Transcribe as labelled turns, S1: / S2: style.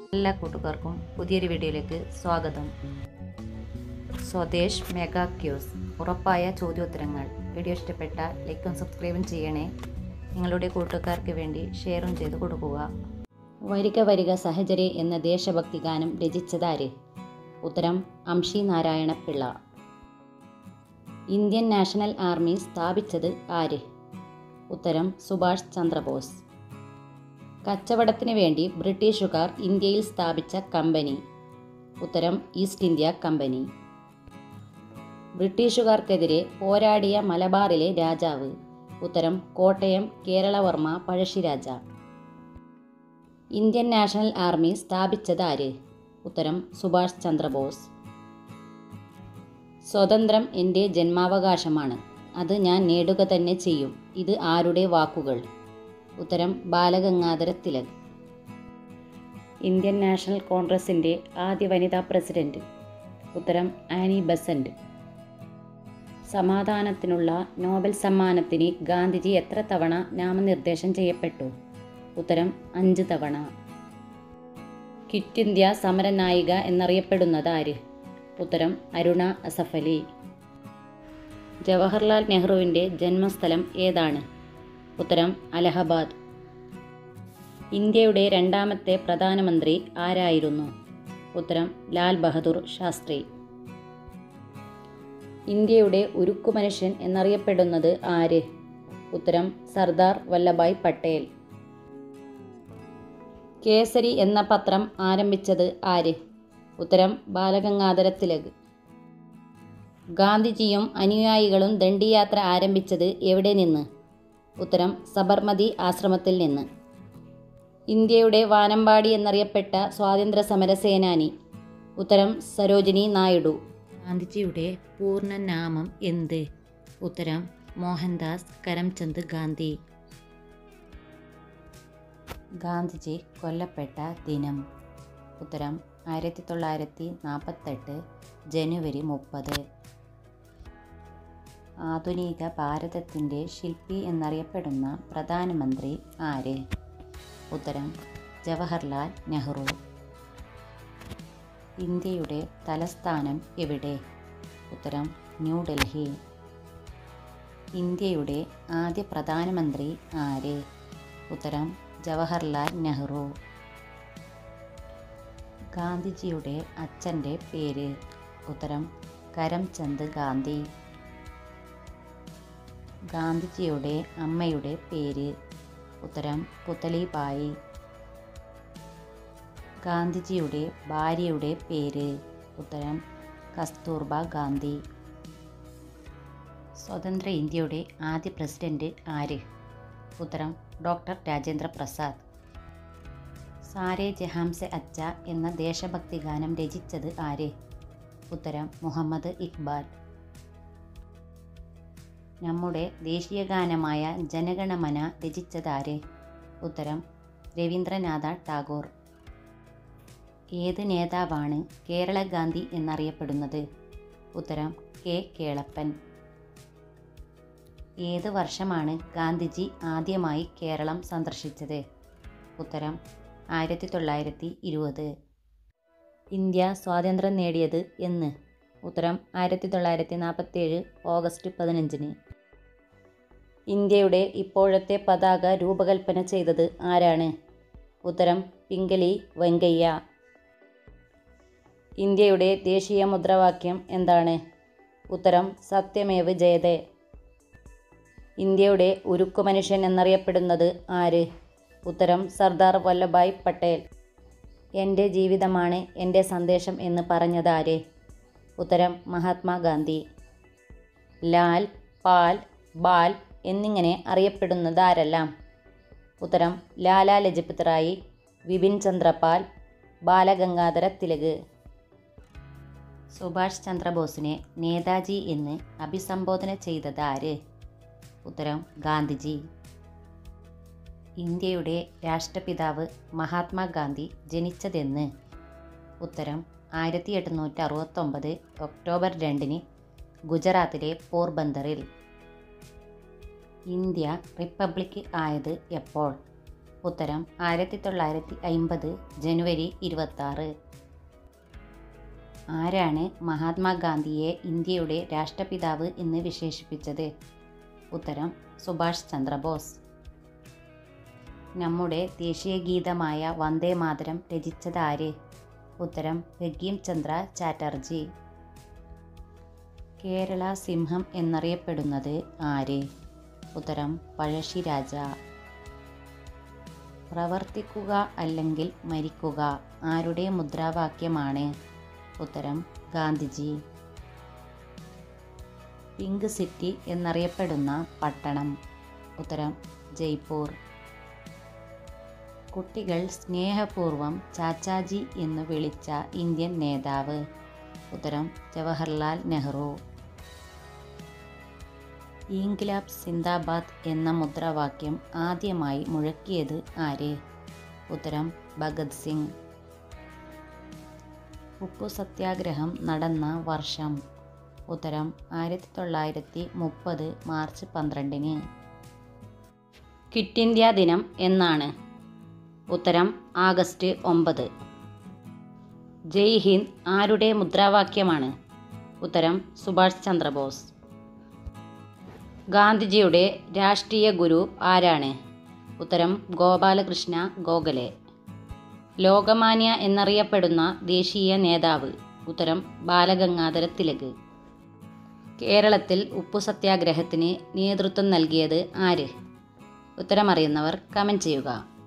S1: എല്ലാ കൂട്ടുകാർക്കും പുതിയൊരു വീഡിയോയിലേക്ക് സ്വാഗതം സ്വദേശ് മെഗാ ക്യൂസ് ഉറപ്പായ ചോദ്യോത്തരങ്ങൾ വീഡിയോ ഇഷ്ടപ്പെട്ട ലൈക്കും സബ്സ്ക്രൈബും ചെയ്യണേ നിങ്ങളുടെ കൂട്ടുകാർക്ക് വേണ്ടി ഷെയറും ചെയ്ത് കൊടുക്കുക വരിക വരിക സഹചരി എന്ന ദേശഭക്തി ഗാനം രചിച്ചതാര് ഉത്തരം Amshi Narayana Pillai Indian national army സ്ഥാപിച്ചത് ആര് ഉത്തരം സുഭാഷ് ചന്ദ്രബോസ് കച്ചവടത്തിന് വേണ്ടി ബ്രിട്ടീഷുകാർ ഇന്ത്യയിൽ സ്ഥാപിച്ച കമ്പനി ഉത്തരം ഈസ്റ്റ് ഇന്ത്യ കമ്പനി ബ്രിട്ടീഷുകാർക്കെതിരെ പോരാടിയ മലബാറിലെ രാജാവ് ഉത്തരം Kottayam Kerala Varma Pazhassi Raja Indian national army സ്ഥാപിച്ചത് ആര് ഉത്തരം സുഭാഷ് ചന്ദ്രബോസ് സ്വതന്ത്രം എൻ്റെ ജന്മാവകാശമാണ് അത് ഞാൻ നേടുക തന്നെ ചെയ്യും ഇത് ആരുടെ വാക്കുകൾ ഉത്തരം ബാലഗംഗാധര തിലക് ഇന്ത്യൻ നാഷണൽ കോൺഗ്രസിൻ്റെ ആദ്യ വനിതാ പ്രസിഡന്റ് ഉത്തരം ആനി ബസന്റ് സമാധാനത്തിനുള്ള നോബൽ സമ്മാനത്തിന് ഗാന്ധിജി എത്ര തവണ നാമനിർദ്ദേശം ചെയ്യപ്പെട്ടു ഉത്തരം അഞ്ച് തവണ ക്വിറ്റ് ഇന്ത്യ സമരനായിക എന്നറിയപ്പെടുന്നത് ആര് ഉത്തരം അരുണ അസഫലി ജവഹർലാൽ നെഹ്റുവിൻ്റെ ജന്മസ്ഥലം ഏതാണ് ഉത്തരം അലഹബാദ് ഇന്ത്യയുടെ രണ്ടാമത്തെ പ്രധാനമന്ത്രി ആരായിരുന്നു ഉത്തരം ലാൽ ബഹദൂർ ശാസ്ത്രി ഇന്ത്യയുടെ ഉരുക്കുമനുഷ്യൻ എന്നറിയപ്പെടുന്നത് ആര് ഉത്തരം സർദാർ വല്ലഭായ് പട്ടേൽ കേസരി എന്ന പത്രം ആരംഭിച്ചത് ആര് ഉത്തരം ബാലഗംഗാധര തിലക് ഗാന്ധിജിയും അനുയായികളും ദണ്ഡിയാത്ര ആരംഭിച്ചത് എവിടെ നിന്ന് ഉത്തരം സബർമതി ആശ്രമത്തിൽ നിന്ന് ഇന്ത്യയുടെ വാനമ്പാടി എന്നറിയപ്പെട്ട സ്വാതന്ത്ര്യ സമര സേനാനി ഉത്തരം സരോജിനി നായിഡു ഗാന്ധിജിയുടെ പൂർണ്ണ നാമം എന്ത് ഉത്തരം മോഹൻദാസ് കരംചന്ദ് ഗാന്ധി ഗാന്ധിജി കൊല്ലപ്പെട്ട ദിനം ഉത്തരം ആയിരത്തി തൊള്ളായിരത്തി നാൽപ്പത്തെട്ട് ജനുവരി മുപ്പത് ആധുനിക ഭാരതത്തിൻ്റെ ശില്പി എന്നറിയപ്പെടുന്ന പ്രധാനമന്ത്രി ആര് ഉത്തരം ജവഹർലാൽ നെഹ്റു ഇന്ത്യയുടെ തലസ്ഥാനം എവിടെ ഉത്തരം ന്യൂഡൽഹി ഇന്ത്യയുടെ ആദ്യ പ്രധാനമന്ത്രി ആര് ഉത്തരം ജവഹർലാൽ നെഹ്റു ഗാന്ധിജിയുടെ അച്ഛൻ്റെ പേര് ഉത്തരം കരംചന്ദ് ഗാന്ധി ഗാന്ധിജിയുടെ അമ്മയുടെ പേര് ഉത്തരം പുതലിബായി ഗാന്ധിജിയുടെ ഭാര്യയുടെ പേര് ഉത്തരം കസ്തൂർബ ഗാന്ധി സ്വതന്ത്ര ഇന്ത്യയുടെ ആദ്യ പ്രസിഡന്റ് ആര് ഉത്തരം ഡോക്ടർ രാജേന്ദ്ര പ്രസാദ് സാരേ ജഹാംസെ അച്ച എന്ന ദേശഭക്തി ഗാനം രചിച്ചത് ആര് ഉത്തരം മുഹമ്മദ് ഇക്ബാൽ നമ്മുടെ ദേശീയ ഗാനമായ ജനഗണമന രചിച്ചതാര് ഉത്തരം രവീന്ദ്രനാഥ ടാഗോർ ഏത് നേതാവാണ് കേരള ഗാന്ധി എന്നറിയപ്പെടുന്നത് ഉത്തരം കെ കേളപ്പൻ ഏത് വർഷമാണ് ഗാന്ധിജി ആദ്യമായി കേരളം സന്ദർശിച്ചത് ഉത്തരം ആയിരത്തി തൊള്ളായിരത്തി ഇരുപത് ഇന്ത്യ സ്വാതന്ത്ര്യം നേടിയത് എന്ന് ഉത്തരം ആയിരത്തി തൊള്ളായിരത്തി നാൽപ്പത്തേഴ് ഓഗസ്റ്റ് പതിനഞ്ചിന് ഇന്ത്യയുടെ ഇപ്പോഴത്തെ പതാക രൂപകൽപ്പന ചെയ്തത് ആരാണ് ഉത്തരം പിംഗലി വെങ്കയ്യ ഇന്ത്യയുടെ ദേശീയ മുദ്രാവാക്യം എന്താണ് ഉത്തരം സത്യമേവ് ജയതേ ഇന്ത്യയുടെ ഉരുക്കു മനുഷ്യൻ എന്നറിയപ്പെടുന്നത് ആര് ഉത്തരം സർദാർ വല്ലഭായ് പട്ടേൽ എൻ്റെ ജീവിതമാണ് എൻ്റെ സന്ദേശം എന്ന് പറഞ്ഞത് ആര് ഉത്തരം മഹാത്മാഗാന്ധി ലാൽ പാൽ ബാൽ എന്നിങ്ങനെ അറിയപ്പെടുന്നത് ആരെല്ലാം ഉത്തരം ലാലാ ലജപത് റായി വിപിൻ ചന്ദ്രപാൽ ബാലഗംഗാധര തിലക് സുഭാഷ് ചന്ദ്രബോസിനെ നേതാജി എന്ന് അഭിസംബോധന ചെയ്തത് ആര് ഉത്തരം ഗാന്ധിജി ഇന്ത്യയുടെ രാഷ്ട്രപിതാവ് മഹാത്മാഗാന്ധി ജനിച്ചതെന്ന് ഉത്തരം ആയിരത്തി എട്ടുന്നൂറ്റി അറുപത്തൊമ്പത് ഒക്ടോബർ രണ്ടിന് ഗുജറാത്തിലെ പോർബന്തറിൽ ഇന്ത്യ റിപ്പബ്ലിക് ആയത് എപ്പോൾ ഉത്തരം ആയിരത്തി തൊള്ളായിരത്തി അമ്പത് ജനുവരി ഇരുപത്താറ് ആരാണ് മഹാത്മാഗാന്ധിയെ ഇന്ത്യയുടെ രാഷ്ട്രപിതാവ് എന്ന് വിശേഷിപ്പിച്ചത് ഉത്തരം സുഭാഷ് ചന്ദ്രബോസ് നമ്മുടെ ദേശീയ ഗീതമായ വന്ദേ മാതരം രചിച്ചതാര് ഉത്തരം ബങ്കിം ചന്ദ്ര ചാറ്റർജി കേരള സിംഹം എന്നറിയപ്പെടുന്നത് ആര് ഉത്തരം പഴശ്ശിരാജ പ്രവർത്തിക്കുക അല്ലെങ്കിൽ മരിക്കുക ആരുടെ മുദ്രാവാക്യമാണ് ഉത്തരം ഗാന്ധിജി പിങ്ക് സിറ്റി എന്നറിയപ്പെടുന്ന പട്ടണം ഉത്തരം ജയ്പൂർ കുട്ടികൾ സ്നേഹപൂർവം ചാച്ചാജി എന്ന് വിളിച്ച ഇന്ത്യൻ നേതാവ് ഉത്തരം ജവഹർലാൽ നെഹ്റു ഇൻക്ലാബ് സിന്ദാബാദ് എന്ന മുദ്രാവാക്യം ആദ്യമായി മുഴക്കിയത് ആര് ഉത്തരം ഭഗത് സിംഗ് ഉപ്പു സത്യാഗ്രഹം നടന്ന വർഷം ഉത്തരം ആയിരത്തി തൊള്ളായിരത്തി മുപ്പത് മാർച്ച് പന്ത്രണ്ടിന് ക്വിറ്റ് ഇന്ത്യ ദിനം എന്നാണ് ഉത്തരം ആഗസ്റ്റ് ഒമ്പത് ജയ് ഹിന്ദ് ആരുടെ മുദ്രാവാക്യമാണ് ഉത്തരം സുഭാഷ് ചന്ദ്രബോസ് ഗാന്ധിജിയുടെ രാഷ്ട്രീയ ഗുരു ആരാണ് ഉത്തരം ഗോപാലകൃഷ്ണ ഗോഖലെ ലോകമാന്യ എന്നറിയപ്പെടുന്ന ദേശീയ നേതാവ് ഉത്തരം ബാലഗംഗാധര തിലക് കേരളത്തിൽ ഉപ്പു സത്യാഗ്രഹത്തിന് നേതൃത്വം നൽകിയത് ആര് ഉത്തരമറിയുന്നവർ കമൻറ്റ് ചെയ്യുക